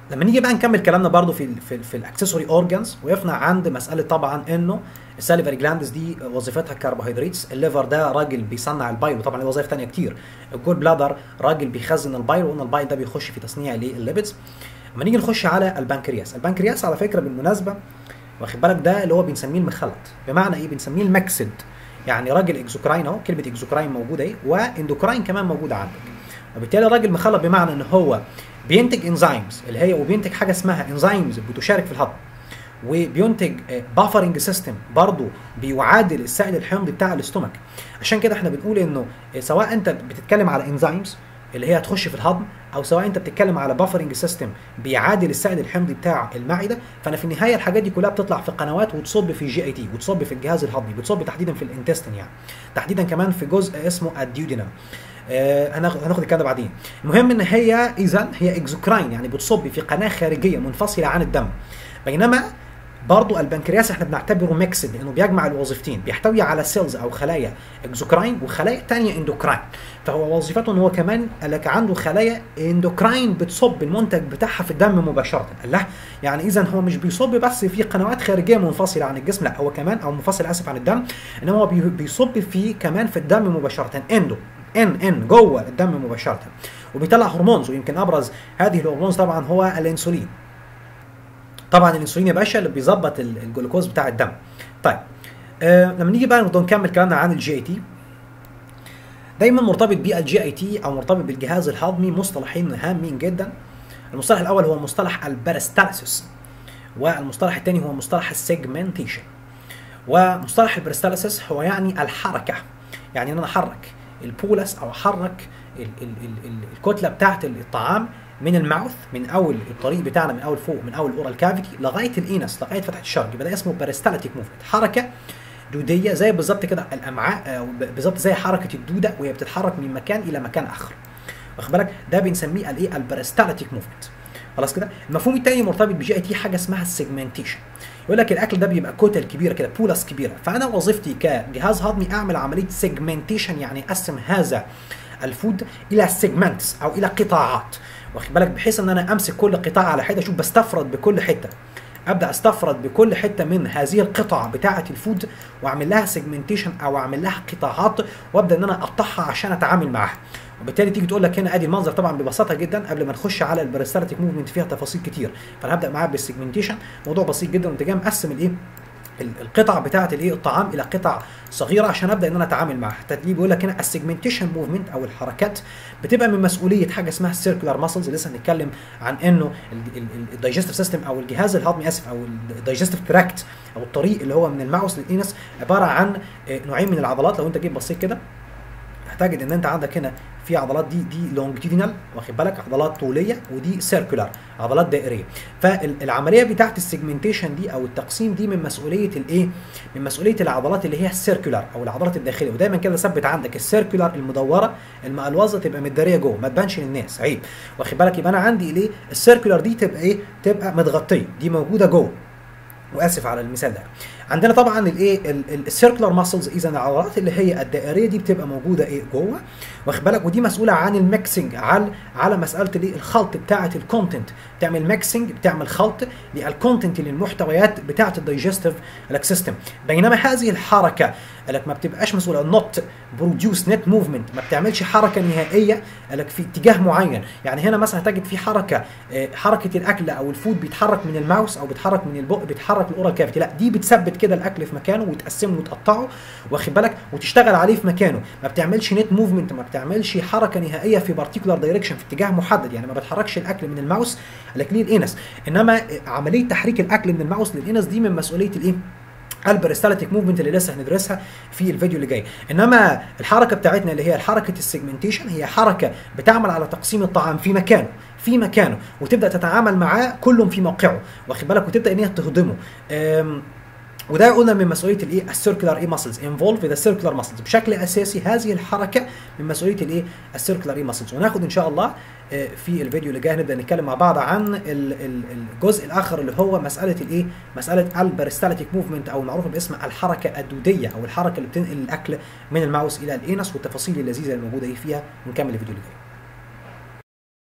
لما نيجي بقى نكمل كلامنا برضو في ال في, ال في الاكسسوري اورجانز وقفنا عند مساله طبعا انه الساليفري جلاندز دي وظيفتها الكربوهيدراتس الليفر ده راجل بيصنع البايل وطبعا له وظائف ثانيه كتير الجول بلادر راجل بيخزن البايل وقلنا البايل ده بيخش في تصنيع الليبيدز لما نيجي نخش على البنكرياس البنكرياس على فكره بالمناسبه واخد بالك ده اللي هو بنسميه المخلط بمعنى ايه بنسميه المكسد يعني راجل اكزوكراين اهو كلمه اكزوكراين موجوده اهي واندوكراين كمان موجوده عندك وبالتالي الراجل مخلط بمعنى ان هو بينتج انزيمز اللي هي وبينتج حاجه اسمها انزيمز بتشارك في الهضم وبينتج بافرنج سيستم برضه بيعادل السائل الحمضي بتاع الاستومك عشان كده احنا بنقول انه سواء انت بتتكلم على انزيمز اللي هي هتخش في الهضم او سواء انت بتتكلم على بافرنج سيستم بيعادل السائل الحمضي بتاع المعده فانا في النهايه الحاجات دي كلها بتطلع في قنوات وتصب في الجي اي تي وتصب في الجهاز الهضمي بتصب تحديدا في الانتستين يعني تحديدا كمان في جزء اسمه الديودينال آه هناخد هناخد الكلام ده بعدين المهم ان هي اذا هي اكزوكراين يعني بتصب في قناه خارجيه منفصله عن الدم بينما برضو البنكرياس احنا بنعتبره ميكسد لانه بيجمع الوظيفتين بيحتوي على سيلز او خلايا اكزوكراين وخلايا تانية اندوكراين فهو وظيفته ان هو كمان لك عنده خلايا اندوكراين بتصب المنتج بتاعها في الدم مباشره الله يعني اذا هو مش بيصب بس في قنوات خارجيه منفصله عن الجسم لا هو كمان او منفصل اسف عن الدم انما هو بيصب في كمان في الدم مباشره اندو ان ان جوه الدم مباشره وبيطلع هرمونز ويمكن ابرز هذه الهرمونز طبعا هو الانسولين طبعا الانسولين يا باشا اللي بيظبط الجلوكوز بتاع الدم طيب آه لما نيجي بقى نكمل كلامنا عن الجي اي تي دايما مرتبط بالجي اي تي او مرتبط بالجهاز الهضمي مصطلحين هامين جدا المصطلح الاول هو مصطلح البرستالسيس والمصطلح الثاني هو مصطلح السيجمنتيشن ومصطلح البرستالسيس هو يعني الحركه يعني ان انا احرك البولس او احرك ال ال ال الكتله بتاعه الطعام من الماوث من اول الطريق بتاعنا من اول فوق من اول الاورال كافيتي لغايه الانس لغايه فتحه الشرج يبقى ده اسمه بيرستالتيك موفمنت حركه دوديه زي بالظبط كده الامعاء بالظبط زي حركه الدوده وهي بتتحرك من مكان الى مكان اخر واخد بالك ده بنسميه الايه البيرستالتيك موفمنت خلاص كده المفهوم الثاني مرتبط بجي اي تي حاجه اسمها السيجمنتيشن يقول لك الاكل ده بيبقى كتل كبيره كده بولس كبيره فانا وظيفتي كجهاز هضمي اعمل عمليه سيجمنتيشن يعني اقسم هذا الفود الى سيجمنتس او الى قطاعات واخد بالك بحيث ان انا امسك كل قطاع على حده اشوف بستفرد بكل حته ابدا استفرد بكل حته من هذه القطع بتاعه الفود واعمل لها سيجمنتيشن او اعمل لها قطاعات وابدا ان انا اقطعها عشان اتعامل معاها وبالتالي تيجي تقول لك هنا ادي المنظر طبعا ببساطه جدا قبل ما نخش على البريستالتيك موفمنت فيها تفاصيل كتير فانا هبدا معاها بالسيجمنتيشن موضوع بسيط جدا وانت جاي مقسم الايه القطع بتاعه الايه الطعام الى قطع صغيره عشان ابدا ان انا اتعامل معاها التدريب بيقول لك هنا السيجمنتيشن موفمنت او الحركات بتبقى من مسؤوليه حاجه اسمها السيركولار ماسلز لسه هنتكلم عن انه الدايجستيف سيستم او الجهاز الهضمي اسف او الدايجستيف تراكت او الطريق اللي هو من الماوس للانس عباره عن نوعين من العضلات لو انت جيت بصيت كده هتجد ان انت عندك هنا في عضلات دي دي لونجيتيدينال واخد بالك عضلات طوليه ودي سيركولار عضلات دائريه فالعمليه بتاعت السيجمنتيشن دي او التقسيم دي من مسؤوليه الايه من مسؤوليه العضلات اللي هي السيركولار او العضلات الداخليه ودايما كده ثبت عندك السيركولار المدوره المقلوظه تبقى متداريه جوه ما تبانش للناس عيب واخد بالك يبقى انا عندي الايه السيركولار دي تبقى ايه تبقى متغطيه دي موجوده جوه واسف على المثال ده عندنا طبعا الايه السيركلر ماسلز اذا العضلات اللي هي الدائريه دي بتبقى موجوده ايه جوه واخد بالك ودي مسؤوله عن الميكسنج على على مساله الايه الخلط بتاعه الكونتنت بتعمل ميكسنج بتعمل خلط للكونتنت للمحتويات بتاعه الدايجستيف سيستم بينما هذه الحركه لك ما بتبقاش مسؤوله نوت بروديوس نت موفمنت ما بتعملش حركه نهائيه لك في اتجاه معين يعني هنا مثلا هتجد في حركه حركه الاكل او الفود بيتحرك من الماوس او بيتحرك من البق بيتحرك الاورال كافيتي لا دي بتثبت كده الاكل في مكانه وتقسمه وتقطعه واخد بالك وتشتغل عليه في مكانه ما بتعملش نت موفمنت ما بتعملش حركه نهائيه في بارتيكولار دايركشن في اتجاه محدد يعني ما بتحركش الاكل من الماوس لك للانس انما عمليه تحريك الاكل من الماوس للانس دي من مسؤوليه الايه البريستالتيك موفمنت اللي لسه هندرسها في الفيديو اللي جاي انما الحركه بتاعتنا اللي هي حركه السيجمنتيشن هي حركه بتعمل على تقسيم الطعام في مكانه في مكانه وتبدا تتعامل معاه كل في موقعه واخد بالك وتبدا ان هي تهضمه وده قلنا من مسؤوليه الايه السيركلر اي ماسلز انفولف ذا سيركلر ماسلز بشكل اساسي هذه الحركه من مسؤوليه الايه السيركلر اي ماسلز وناخد ان شاء الله في الفيديو اللي جاي نبدا نتكلم مع بعض عن الجزء الاخر اللي هو مساله الايه مساله البريستالتيك موفمنت او المعروفه باسم الحركه الدوديه او الحركه اللي بتنقل الاكل من الماوس الى الانس والتفاصيل اللذيذه اللي موجوده فيها ونكمل الفيديو اللي جاي